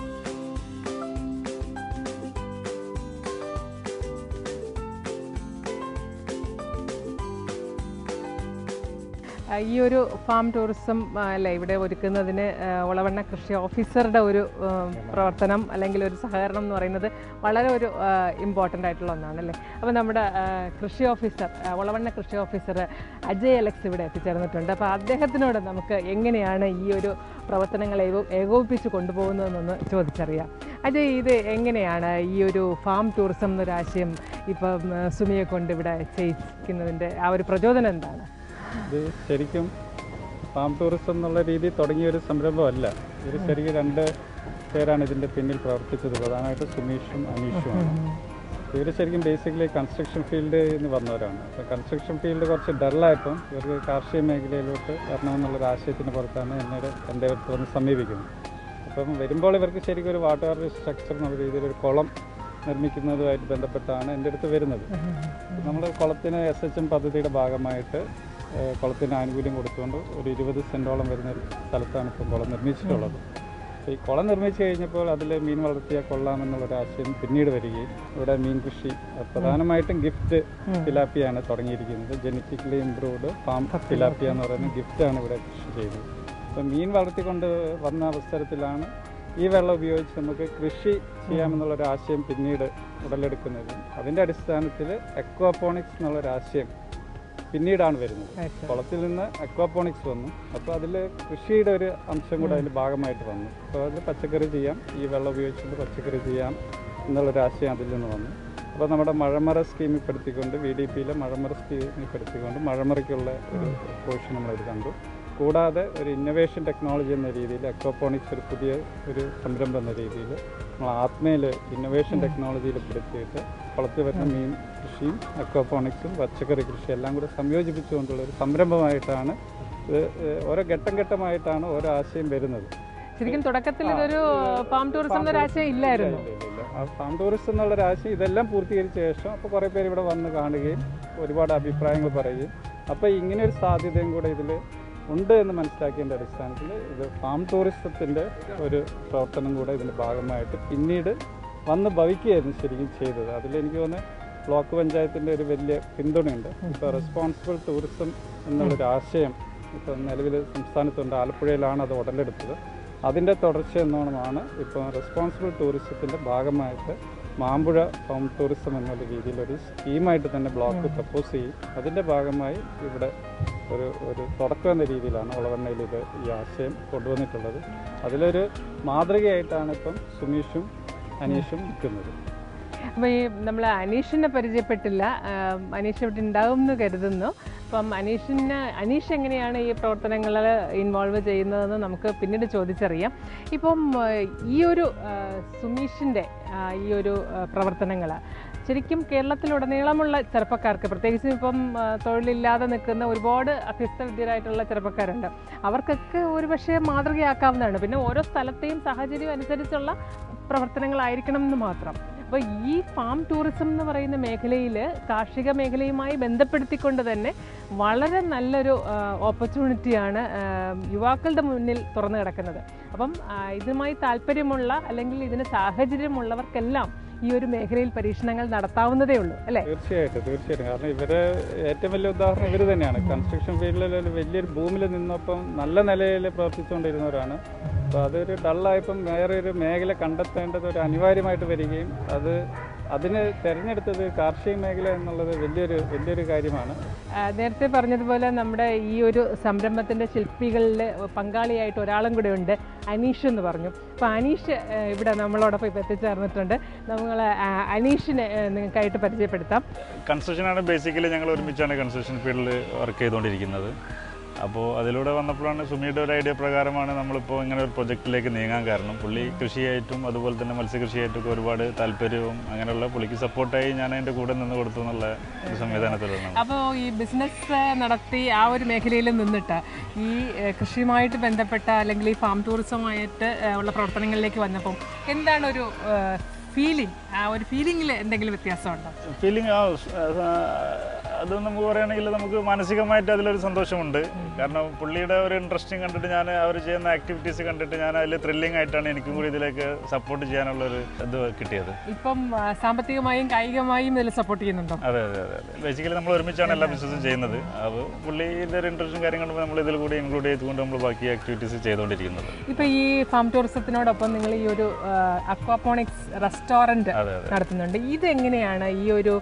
ആ, ഈ ഒരു ഫാം ടൂറിസം ആ, അല്ലേ ഇവിടെ ഒരുക്കുന്നതിന് ആ, ഒളവണ്ണ കൃഷി ഓഫീസറുടെ ഒരു ആ, പ്രവർത്തനം അല്ലെങ്കിൽ ഒരു സഹകരണം എന്ന് പറയുന്നത് വളരെ ഒരു ഇമ്പോർട്ടൻ്റ് ആയിട്ടുള്ള ഒന്നാണ് അല്ലേ അപ്പോൾ നമ്മുടെ ആ, കൃഷി ഓഫീസർ ആ, ഒളവണ്ണ കൃഷി ഓഫീസർ അജയ് അലക്സ് ഇവിടെ എത്തിച്ചേർന്നിട്ടുണ്ട് അപ്പോൾ അദ്ദേഹത്തിനോട് നമുക്ക് എങ്ങനെയാണ് ഈ ഒരു പ്രവർത്തനങ്ങൾ ഏകോ ഏകോപിപ്പിച്ച് കൊണ്ടുപോകുന്നതെന്നൊന്ന് ചോദിച്ചറിയാം അജയ് ഇത് എങ്ങനെയാണ് ഈ ഒരു ഫാം ടൂറിസം എന്നൊരാശയം ഇപ്പം ആ, സുമിയെ കൊണ്ട് ഇവിടെ ചെയ്യിക്കുന്നതിൻ്റെ ആ ഒരു പ്രചോദനം എന്താണ് ഇത് ശരിക്കും ഫാം ടൂറിസം എന്നുള്ള രീതിയിൽ തുടങ്ങിയ ഒരു സംരംഭമല്ല ഇത് ശരിക്കും രണ്ട് പേരാണ് ഇതിൻ്റെ പിന്നിൽ പ്രവർത്തിച്ചത് പ്രധാനമായിട്ട് സുമീഷും അനീഷുമാണ് ഇവർ ശരിക്കും ബേസിക്കലി കൺസ്ട്രക്ഷൻ ഫീൽഡിൽ നിന്ന് വന്നവരാണ് അപ്പോൾ കൺസ്ട്രക്ഷൻ ഫീൽഡ് കുറച്ച് ഡള്ളായപ്പം ഇവർക്ക് കാർഷിക മേഖലയിലോട്ട് വരണമെന്നുള്ളൊരു ആശയത്തിന് പുറത്താണ് എന്നോട് എൻ്റെ അടുത്ത് വന്ന് സമീപിക്കുന്നത് അപ്പം വരുമ്പോൾ ഇവർക്ക് ശരിക്കും ഒരു വാട്ടർ സ്ട്രക്ചർ എന്നുള്ള രീതിയിൽ ഒരു കുളം നിർമ്മിക്കുന്നതുമായിട്ട് ബന്ധപ്പെട്ടാണ് എൻ്റെ അടുത്ത് വരുന്നത് നമ്മൾ കുളത്തിന് എസ് എച്ച് എം പദ്ധതിയുടെ ഭാഗമായിട്ട് ഏഹ്, കുളത്തിന് ആനുകൂല്യം കൊടുത്തുകൊണ്ട് ഒരു ഇരുപത് സെൻറ്റോളം വരുന്ന ഒരു സ്ഥലത്താണ് ഇപ്പോൾ കുളം നിർമ്മിച്ചിട്ടുള്ളത് അപ്പോൾ ഈ കുളം നിർമ്മിച്ച് കഴിഞ്ഞപ്പോൾ അതിൽ മീൻ വളർത്തിയാൽ കൊള്ളാമെന്നുള്ളൊരു ആശയം പിന്നീട് വരികയും ഇവിടെ മീൻ കൃഷി അത് പ്രധാനമായിട്ടും ഗിഫ്റ്റ് തിലാപ്പിയാണ് തുടങ്ങിയിരിക്കുന്നത് ജനറ്റിക്കലി ഇംപ്രൂവ്ഡ് ഫാം തിലാപ്പിയ എന്ന് പറയുന്ന ഗിഫ്റ്റാണ് ഇവിടെ കൃഷി ചെയ്യുന്നത് അപ്പോൾ മീൻ വളർത്തിക്കൊണ്ട് വന്ന അവസരത്തിലാണ് ഈ വെള്ളം ഉപയോഗിച്ച് നമുക്ക് കൃഷി ചെയ്യാമെന്നുള്ളൊരു ആശയം പിന്നീട് ഉടലെടുക്കുന്നത് അതിൻ്റെ അടിസ്ഥാനത്തിൽ എക്വാപോണിക്സ് എന്നുള്ളൊരു ആശയം പിന്നീടാണ് വരുന്നത് Okay. കുളത്തിൽ നിന്ന് അക്വാപോണിക്സ് വന്നു അപ്പോൾ അതിൽ കൃഷിയുടെ ഒരു അംശം കൂടെ അതിൻ്റെ ഭാഗമായിട്ട് വന്നു അപ്പോൾ അതിൽ പച്ചക്കറി ചെയ്യാം ഈ വെള്ളം ഉപയോഗിച്ചുകൊണ്ട് പച്ചക്കറി ചെയ്യാം എന്നുള്ളൊരു ആശയം അതിൽ നിന്ന് വന്നു അപ്പോൾ നമ്മുടെ മഴമറ സ്കീമിൽ പെടുത്തിക്കൊണ്ട് വി ഡി പിയിലെ മഴമറ സ്കീമിൽ പെടുത്തിക്കൊണ്ട് മഴമറയ്ക്കുള്ള ഒരു പോർഷൻ നമ്മളത് കണ്ടു കൂടാതെ ഒരു ഇന്നൊവേഷൻ ടെക്നോളജി എന്ന രീതിയിൽ അക്വാപോണിക്സ് ഒരു പുതിയ ഒരു സംരംഭം എന്ന രീതിയിൽ നമ്മൾ ആത്മയിൽ ഇന്നൊവേഷൻ ടെക്നോളജിയിൽ പെടുത്തിയിട്ട് കുളത്തിൽ വരുന്ന മീൻ കൃഷിയും അക്വാപോണിക്സും പച്ചക്കറി കൃഷി എല്ലാം കൂടെ സംയോജിപ്പിച്ചുകൊണ്ടുള്ള ഒരു സംരംഭമായിട്ടാണ് ഇത് ഏഹ്, ഓരോ ഘട്ടം ഘട്ടമായിട്ടാണ് ഓരോ ആശയം വരുന്നത് ശരിക്കും തുടക്കത്തിൽ ഇതൊരു ഫാം ടൂറിസം എന്നൊരാശയം ഇല്ലായിരുന്നു ഇല്ല, ഇല്ല, ഇല്ല. ആ ഫാം ടൂറിസം എന്നുള്ള ഒരു ആശയം ഇതെല്ലാം പൂർത്തീകരിച്ച ശേഷം അപ്പോൾ കുറേ പേര് ഇവിടെ വന്ന് കാണുകയും ഒരുപാട് അഭിപ്രായങ്ങൾ പറയുകയും അപ്പോൾ ഇങ്ങനെ ഒരു സാധ്യതയും കൂടെ ഇതിൽ ഉണ്ട് എന്ന് മനസ്സിലാക്കിയതിൻ്റെ അടിസ്ഥാനത്തിൽ ഇത് ഫാം ടൂറിസത്തിൻ്റെ ഒരു പ്രവർത്തനം കൂടെ ഇതിൻ്റെ ഭാഗമായിട്ട് പിന്നീട് വന്ന് ഭവിക്കുകയായിരുന്നു ശരിക്കും ചെയ്തത് അതിൽ എനിക്ക് തോന്നുന്നത് ബ്ലോക്ക് പഞ്ചായത്തിൻ്റെ ഒരു വലിയ പിന്തുണയുണ്ട് ഇപ്പോൾ റെസ്പോൺസിബിൾ ടൂറിസം എന്നുള്ളൊരു ആശയം ഇപ്പോൾ നിലവിൽ സംസ്ഥാനത്തുണ്ട് ആലപ്പുഴയിലാണ് അത് ഉടലെടുത്തത് അതിൻ്റെ തുടർച്ച എന്നോണമാണ് ഇപ്പോൾ റെസ്പോൺസിബിൾ ടൂറിസത്തിൻ്റെ ഭാഗമായിട്ട് മാമ്പുഴ ഫാം ടൂറിസം എന്നുള്ള രീതിയിൽ ഒരു സ്കീമായിട്ട് തന്നെ ബ്ലോക്ക് പ്രപ്പോസ് ചെയ്യും അതിൻ്റെ ഭാഗമായി ഇവിടെ ഒരു ഒരു തുടക്കം എന്ന രീതിയിലാണ് ഒളവണ്ണയിൽ ഇത് ഈ ആശയം കൊണ്ടുവന്നിട്ടുള്ളത് അതിലൊരു മാതൃകയായിട്ടാണ് ഇപ്പം സുമീഷും അനീഷും നിൽക്കുന്നത് അപ്പോൾ ഈ നമ്മൾ അനീഷിനെ പരിചയപ്പെട്ടില്ല ആം, അനീഷ് ഇവിടെ ഉണ്ടാവും എന്ന് കരുതുന്നു അപ്പം അനീഷിന് അനീഷ് എങ്ങനെയാണ് ഈ പ്രവർത്തനങ്ങളിൽ ഇൻവോൾവ് ചെയ്യുന്നതെന്ന് നമുക്ക് പിന്നീട് ചോദിച്ചറിയാം ഇപ്പം ആ, ഈ ഒരു ആ, സുമീഷിൻ്റെ ആ, ഈ ഒരു പ്രവർത്തനങ്ങൾ ശരിക്കും കേരളത്തിലുടനീളമുള്ള ചെറുപ്പക്കാർക്ക് പ്രത്യേകിച്ച് ഇപ്പം ആ, തൊഴിലില്ലാതെ നിൽക്കുന്ന ഒരുപാട് അഭ്യസ്തവിദ്യരായിട്ടുള്ള ചെറുപ്പക്കാരുണ്ട് അവർക്കൊക്കെ ഒരുപക്ഷെ മാതൃകയാക്കാവുന്നതാണ് പിന്നെ ഓരോ സ്ഥലത്തെയും സാഹചര്യം അനുസരിച്ചുള്ള പ്രവർത്തനങ്ങളായിരിക്കണം എന്ന് മാത്രം അപ്പോൾ ഈ ഫാം ടൂറിസം എന്ന് പറയുന്ന മേഖലയിൽ കാർഷിക മേഖലയുമായി ബന്ധപ്പെടുത്തിക്കൊണ്ട് തന്നെ വളരെ നല്ലൊരു ഓപ്പർച്യൂണിറ്റിയാണ് യുവാക്കളുടെ മുന്നിൽ തുറന്നു കിടക്കുന്നത് അപ്പം ആ, ഇതുമായി താല്പര്യമുള്ള അല്ലെങ്കിൽ ഇതിന് സാഹചര്യമുള്ളവർക്കെല്ലാം ഈ ഒരു മേഖലയിൽ പരീക്ഷണങ്ങൾ നടത്താവുന്നതേ ഉള്ളൂ അല്ലേ തീർച്ചയായിട്ടും തീർച്ചയായിട്ടും കാരണം ഇവര് ഏറ്റവും വലിയ ഉദാഹരണം ഇവർ തന്നെയാണ് കൺസ്ട്രക്ഷൻ ഫീൽഡിൽ ഒരു വലിയൊരു ഭൂമിയിൽ നിന്നപ്പം നല്ല നിലയിൽ പ്രവർത്തിച്ചുകൊണ്ടിരുന്നവരാണ് അപ്പോൾ അതൊരു ഡള്ളായപ്പം വേറെ ഒരു മേഖല കണ്ടെത്തേണ്ടത് ഒരു അനിവാര്യമായിട്ട് വരികയും അത് അതിന് തിരഞ്ഞെടുത്തത് കാർഷിക മേഖല എന്നുള്ളത് വലിയൊരു വലിയൊരു കാര്യമാണ് ആ, നേരത്തെ പറഞ്ഞതുപോലെ നമ്മുടെ ഈ ഒരു സംരംഭത്തിൻ്റെ ശില്പികളിൽ പങ്കാളിയായിട്ട് ഒരാളും കൂടെ ഉണ്ട് അനീഷ് എന്ന് പറഞ്ഞു അപ്പോൾ അനീഷ് ആ, ഇവിടെ നമ്മളോടൊപ്പം ഇപ്പോൾ എത്തിച്ചേർന്നിട്ടുണ്ട് നമ്മൾ ആ, അനീഷിനെ ആ, നിങ്ങൾക്കായിട്ട് പരിചയപ്പെടുത്താം കൺസ്ട്രക്ഷനാണ് ബേസിക്കലി ഞങ്ങൾ ഒരുമിച്ചാണ് കൺസ്ട്രക്ഷൻ ഫീൽഡിൽ വർക്ക് ചെയ്തുകൊണ്ടിരിക്കുന്നത് അപ്പോൾ അതിലൂടെ വന്നപ്പോഴാണ് സുമിയുടെ ഒരു ഐഡിയ പ്രകാരമാണ് നമ്മളിപ്പോൾ ഇങ്ങനെ ഒരു പ്രൊജക്റ്റിലേക്ക് നീങ്ങാൻ കാരണം പുള്ളി കൃഷിയായിട്ടും അതുപോലെ തന്നെ മത്സ്യകൃഷിയായിട്ടും ഒക്കെ ഒരുപാട് താല്പര്യവും അങ്ങനെയുള്ള പുള്ളിക്ക് സപ്പോർട്ടായി ഞാൻ അതിൻ്റെ കൂടെ നിന്ന് കൊടുത്തു എന്നുള്ള ഒരു സംവിധാനത്തിലാണ് അപ്പോൾ ഈ ബിസിനസ് നടത്തി ആ ഒരു മേഖലയിൽ നിന്നിട്ട് ഈ ഏഹ്, കൃഷിയുമായിട്ട് ബന്ധപ്പെട്ട അല്ലെങ്കിൽ ഈ ഫാം ടൂറിസമായിട്ട് ഏഹ്, ഉള്ള പ്രവർത്തനങ്ങളിലേക്ക് വന്നപ്പം എന്താണ് ഒരു ഫീലിംഗ് ആ ഒരു ഫീലിംഗിൽ എന്തെങ്കിലും വ്യത്യാസമുണ്ടോ ഫീലിംഗ് ആ സ്- ആ, അത് നമുക്ക് പറയുകയാണെങ്കിൽ നമുക്ക് മാനസികമായിട്ട് അതിലൊരു സന്തോഷമുണ്ട് കാരണം പുള്ളിയുടെ ഒരു ഇൻട്രസ്റ്റിംഗ് കണ്ടിട്ട് ഞാൻ അവർ ചെയ്യുന്ന ആക്ടിവിറ്റീസ് കണ്ടിട്ട് ഞാൻ അതിൽ ത്രില്ലിംഗ് ആയിട്ടാണ് എനിക്കും കൂടി ഇതിലേക്ക് സപ്പോർട്ട് ചെയ്യാനുള്ള ഒരു ഇത് കിട്ടിയത് ഇപ്പം ആ, സാമ്പത്തികമായും കായികമായും ഇതിൽ സപ്പോർട്ട് ചെയ്യുന്നുണ്ടോ അതെ അതെ അതെ അതെ ബേസിക്കലി നമ്മൾ ഒരുമിച്ചാണ് എല്ലാ ബിസിനസ്സും ചെയ്യുന്നത് അപ്പോൾ പുള്ളിയുടെ ഒരു ഇൻട്രസ്റ്റും കാര്യങ്ങളും നമ്മൾ ഇതിൽ കൂടി ഇൻക്ലൂഡ് ചെയ്തുകൊണ്ട് നമ്മൾ ബാക്കി ആക്ടിവിറ്റീസ് ചെയ്തുകൊണ്ടിരിക്കുന്നത് ഇപ്പൊ ഈ ഫാം ടൂറിസത്തിനോടൊപ്പം നിങ്ങൾ ഈ ഒരു അക്വാപോണിക്സ് റെസ്റ്റോറന്റ് അതെ അതെ നടത്തുന്നുണ്ട് ഇതെങ്ങനെയാണ് ഈ ഒരു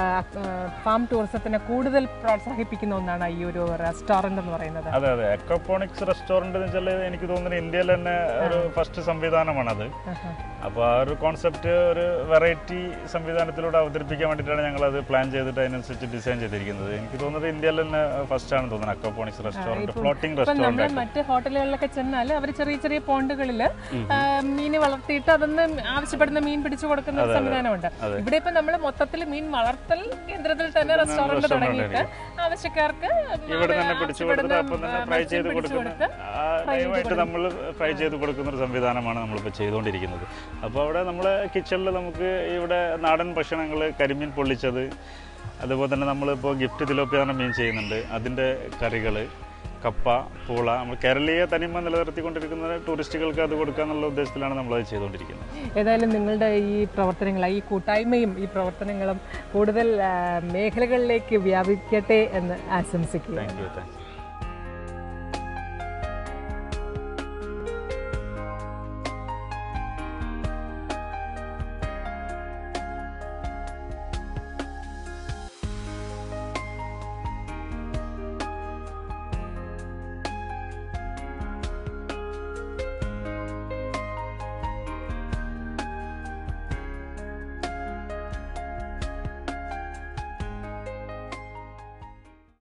ഫാം ടൂറിസത്തിനെ കൂടുതൽ പ്രോത്സാഹിപ്പിക്കുന്ന ഒന്നാണ് ഈ ഒരു റെസ്റ്റോറന്റ് എന്ന് പറയുന്നത് അതെ അതെ അക്വപോണിക്സ് റെസ്റ്റോറൻറ്റ് എന്ന് വെച്ചാൽ എനിക്ക് തോന്നുന്നു ഇന്ത്യയിൽ തന്നെ ഒരു ഫസ്റ്റ് സംവിധാനമാണത് ആഹാ. അപ്പോൾ ആ ഒരു കോൺസെപ്റ്റ് ഒരു വെറൈറ്റി സംവിധാനത്തിലൂടെ അവതരിപ്പിക്കാൻ വേണ്ടിയിട്ടാണ് ഞങ്ങൾ അത് പ്ലാൻ ചെയ്തിട്ട് അതിനനുസരിച്ച് ഡിസൈൻ ചെയ്തിരിക്കുന്നത് എനിക്ക് തോന്നുന്നത് ഇന്ത്യയിൽ തന്നെ ഫസ്റ്റ് ആണ് തോന്നുന്നത് അക്വപോണിക്സ് റെസ്റ്റോറൻറ്റ് ഫ്ലോട്ടിംഗ് ഇപ്പം നമ്മൾ റെസ്റ്റോറൻറ്റ് മറ്റ് ഹോട്ടലുകളിലൊക്കെ ചെന്നാൽ അവർ ചെറിയ ചെറിയ പോണ്ടുകളിൽ മീൻ വളർത്തിയിട്ട് അതൊന്ന് ആവശ്യപ്പെടുന്ന മീൻ പിടിച്ചു കൊടുക്കുന്ന ഒരു സംവിധാനമുണ്ട് ഇവിടെ ഇപ്പൊ നമ്മൾ മൊത്തത്തിൽ മീൻ വളർത്തൽ കേന്ദ്രത്തിൽ തന്നെ റെസ്റ്റോറന്റ് തുടങ്ങിയിട്ട് ആവശ്യക്കാർക്ക് ഇവിടെ തന്നെ അവർ പിടിച്ചു കൊടുത്തിട്ട് അപ്പം തന്നെ ആവശ്യപ്പെടുന്ന, ഫ്രൈ ആ, ചെയ്ത് മത്സ്യം പിടിച്ചു കൊടുക്കുന്ന കൊടുത്ത് ആ ലൈവായിട്ട് നമ്മൾ ഫ്രൈ ചെയ്ത് കൊടുക്കുന്ന ഒരു സംവിധാനമാണ് നമ്മളിപ്പോൾ ചെയ്തുകൊണ്ടിരിക്കുന്നത് അപ്പോൾ അവിടെ നമ്മൾ കിച്ചണിൽ നമുക്ക് ഇവിടെ നാടൻ ഭക്ഷണങ്ങൾ കരിമീൻ പൊള്ളിച്ചത് അതുപോലെ തന്നെ നമ്മളിപ്പോൾ ഗിഫ്റ്റ് തിലോപ്പിയാണ് മീൻ ചെയ്യുന്നുണ്ട് അതിൻ്റെ കറികൾ കപ്പ പൂള നമ്മൾ കേരളീയ തനിമ നിലനിർത്തിക്കൊണ്ടിരിക്കുന്ന ടൂറിസ്റ്റുകൾക്ക് അത് കൊടുക്കുക എന്നുള്ള ഉദ്ദേശത്തിലാണ് നമ്മളത് ചെയ്തുകൊണ്ടിരിക്കുന്നത് ഏതായാലും നിങ്ങളുടെ ഈ പ്രവർത്തനങ്ങൾ ഈ കൂട്ടായ്മയും ഈ പ്രവർത്തനങ്ങളും കൂടുതൽ ആ, മേഖലകളിലേക്ക് വ്യാപിക്കട്ടെ എന്ന് ആശംസിക്കുക താങ്ക് യു താങ്ക് യു